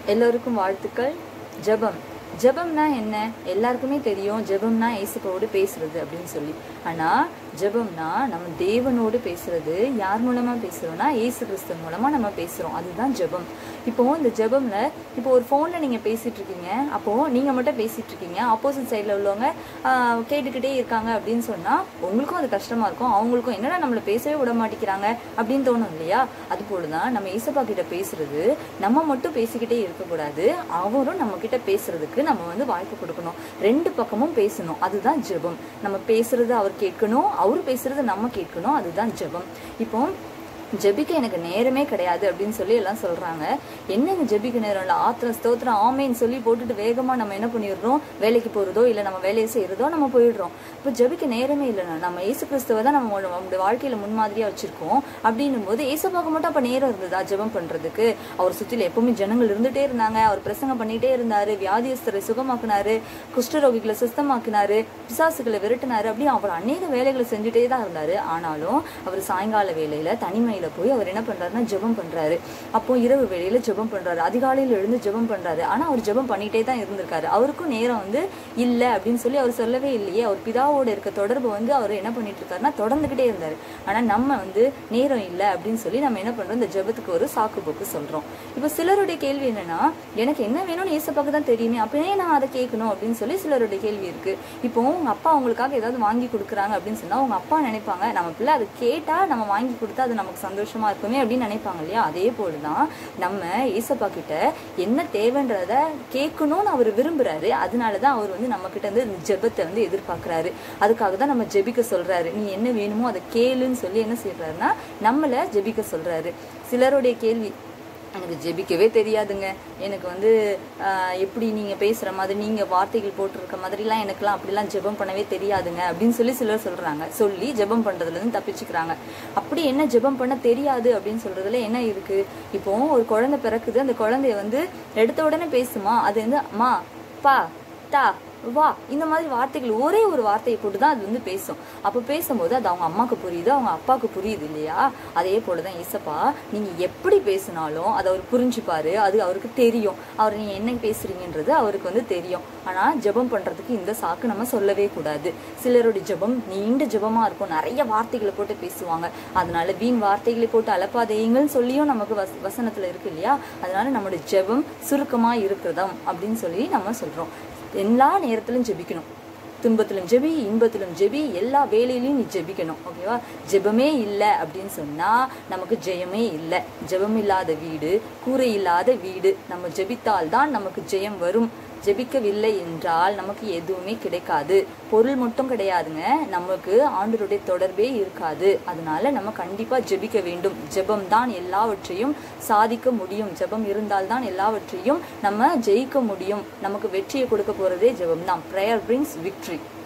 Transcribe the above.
எல்லோருக்கும் வாழ்த்துக்கள் ஜெபம் ஜெபம்னா என்ன எல்லாருக்குமே தெரியும் ஜெபம்னா ஏசப்பாவோடு பேசுறது அப்படின்னு சொல்லி ஆனா ஜெபம்னா நம்ம தேவனோடு பேசுறது யார் மூலமா பேசுறோம்னா ஏசு கிறிஸ்து மூலமா நம்ம பேசுறோம் அதுதான் ஜெபம் இப்போ இந்த ஜெபம்ல இப்போ ஒரு போன்ல நீங்க பேசிட்டு இருக்கீங்க அப்போ நீங்க மட்டும் பேசிட்டு இருக்கீங்க ஆப்போசிட் சைட்ல உள்ளவங்க ஆஹ், கேட்டுக்கிட்டே இருக்காங்க அப்படின்னு சொன்னா உங்களுக்கும் அது கஷ்டமா இருக்கும் அவங்களுக்கும் என்னடா நம்மள பேசவே விட மாட்டேங்கிறாங்க அப்படின்னு தோணும் இல்லையா அது போலதான் நம்ம ஏசப்பா கிட்ட பேசுறது நம்ம மட்டும் பேசிக்கிட்டே இருக்கக்கூடாது அவரும் நம்ம கிட்ட பேசுறதுக்கு நம்ம வந்து வாய்ப்பு கொடுக்கணும் ரெண்டு பக்கமும் பேசணும் அதுதான் ஜெபம் நம்ம பேசுறது அவர் கேட்கணும் அவர் பேசுறது நம்ம கேட்கணும் அதுதான் ஜெபம் இப்போ ஜெபிக்க எனக்கு நேரமே கிடையாது அப்படின்னு சொல்லி எல்லாம் சொல்றாங்க என்னங்க ஜெபிக்க நேரம் இல்லை ஆத்திரம் ஸ்தோத்திரம் ஆமேன்னு சொல்லி போட்டுட்டு வேகமா நம்ம என்ன பண்ணிடுறோம் வேலைக்கு போறதோ இல்லை நம்ம வேலையை செய்யறதோ நம்ம போயிடுறோம் இப்போ ஜெபிக்க நேரமே இல்லைன்னா நம்ம ஏசு கிறிஸ்துவை தான் நம்ம நம்மளுடைய வாழ்க்கையில முன்மாதிரியா வச்சிருக்கோம் அப்படின்னும் போது ஏசப்பாக்கு மட்டும் அப்ப நேரம் இருந்ததா ஜெபம் பண்றதுக்கு அவர் சுத்தில எப்பவுமே ஜனங்கள் இருந்துட்டே இருந்தாங்க அவர் பிரசங்கம் பண்ணிட்டே இருந்தாரு வியாதியஸ்தரை சுகமாக்குனாரு குஷ்டரோகிகளை சுத்தமாக்குனாரு பிசாசுகளை விரட்டினாரு அப்படி அவர் அநேக வேலைகளை செஞ்சுட்டே தான் இருந்தாரு ஆனாலும் அவர் சாயங்கால வேலையில தனிமையில போய் அவர் என்ன பண்றாருன்னா ஜெபம் பண்றாரு அப்போ இரவு வேளையில ஜெபம் பண்றாரு அதிகாலையில எழுந்து ஜெபம் பண்றாரு ஆனா அவர் ஜெபம் பண்ணிட்டே தான் இருந்திருக்காரு அவருக்கும் நேரம் வந்து இல்ல அப்படின்னு சொல்லி அவர் சொல்லவே இல்லையே அவர் பிதாவோட இருக்க தொடர்பு வந்து அவர் என்ன பண்ணிட்டு இருக்காருன்னா தொடர்ந்துகிட்டே இருந்தாரு ஆனா நம்ம வந்து நேரம் இல்ல அப்படின்னு சொல்லி நம்ம என்ன பண்றோம் இந்த ஜெபத்துக்கு ஒரு சாக்கு போக்கு சொல்றோம் இப்போ சிலருடைய கேள்வி என்னன்னா எனக்கு என்ன வேணும்னு ஏசப்பாக்கு தான் தெரியுமே அப்படியே நான் அதை கேட்கணும் அப்படின்னு சொல்லி சிலருடைய கேள்வி இருக்கு இப்போ உங்க அப்பா உங்களுக்காக ஏதாவது வாங்கி கொடுக்குறாங்க அப்படின்னு சொன்னா உங்க அப்பா நினைப்பாங்க நம்ம பிள்ளை அதை கேட்டா நம்ம வாங்கி கொடுத்தா அது நமக்கு சந்தோஷமா இருக்குமே அப்படின்னு நினைப்பாங்க இல்லையா அதே போலதான் நம்ம ஏசப்பா கிட்ட என்ன தேவைன்றத கேட்கணும்னு அவர் விரும்புறாரு அதனாலதான் அவர் வந்து நம்ம கிட்ட இருந்து இந்த ஜெபத்தை வந்து எதிர்பார்க்கறாரு அதுக்காக தான் நம்ம ஜெபிக்க சொல்றாரு நீ என்ன வேணுமோ அதை கேளுன்னு சொல்லி என்ன செய்யறாருன்னா நம்மள ஜெபிக்க சொல்றாரு சிலருடைய கேள்வி எனக்கு ஜெபிக்கவே தெரியாதுங்க எனக்கு வந்து ஆஹ், எப்படி நீங்க பேசுற மாதிரி நீங்க வார்த்தைகள் போட்டிருக்க மாதிரிலாம் எனக்குலாம் அப்படிலாம் ஜெபம் பண்ணவே தெரியாதுங்க அப்படின்னு சொல்லி சிலர் சொல்றாங்க சொல்லி ஜெபம் பண்றதுல இருந்து தப்பிச்சுக்கிறாங்க அப்படி என்ன ஜெபம் பண்ண தெரியாது அப்படின்னு சொல்றதுல என்ன இருக்கு இப்போ ஒரு குழந்தை பிறக்குது அந்த குழந்தைய வந்து எடுத்த உடனே பேசுமா அது வந்து அம்மா பா தா வா இந்த மாதிரி வார்த்தைகள் ஒரே ஒரு வார்த்தையை போட்டு தான் அது வந்து பேசும் அப்போ பேசும்போது அது அவங்க அம்மாவுக்கு புரியுது அவங்க அப்பாவுக்கு புரியுது இல்லையா அதே போலதான் இசப்பா நீங்க எப்படி பேசினாலும் அதை அவர் புரிஞ்சுப்பாரு அது அவருக்கு தெரியும் அவர் நீங்க என்ன பேசுறீங்கன்றது அவருக்கு வந்து தெரியும் ஆனா ஜெபம் பண்றதுக்கு இந்த சாக்கு நம்ம சொல்லவே கூடாது சிலருடைய ஜெபம் நீண்ட ஜெபமா இருக்கும் நிறைய வார்த்தைகளை போட்டு பேசுவாங்க அதனால வீண் வார்த்தைகளை போட்டு அலப்பாதேங்கன்னு சொல்லியும் நமக்கு வச வசனத்துல இருக்கு இல்லையா அதனால நம்மளுடைய ஜெபம் சுருக்கமா இருக்கிறதாம் அப்படின்னு சொல்லி நம்ம சொல்றோம் எல்லா நேரத்திலும் ஜெபிக்கணும் துன்பத்திலும் ஜெபி இன்பத்திலும் ஜெபி எல்லா வேலையிலையும் நீ ஜெபிக்கணும் ஓகேவா ஜெபமே இல்லை அப்படின்னு சொன்னா நமக்கு ஜெயமே இல்லை ஜெபம் இல்லாத வீடு கூரை இல்லாத வீடு நம்ம ஜெபித்தால் தான் நமக்கு ஜெயம் வரும் ஜெபிக்கவில்லை என்றால் நமக்கு எதுவுமே கிடைக்காது பொருள் மட்டும் கிடையாதுங்க நமக்கு ஆண்டருடைய தொடர்பே இருக்காது அதனால நம்ம கண்டிப்பா ஜெபிக்க வேண்டும் ஜெபம் தான் எல்லாவற்றையும் சாதிக்க முடியும் ஜெபம் இருந்தால் தான் எல்லாவற்றையும் நம்ம ஜெயிக்க முடியும் நமக்கு வெற்றியை கொடுக்க போறதே ஜெபம் தான் ப்ரேயர் பிரிங்ஸ் விக்ட்ரி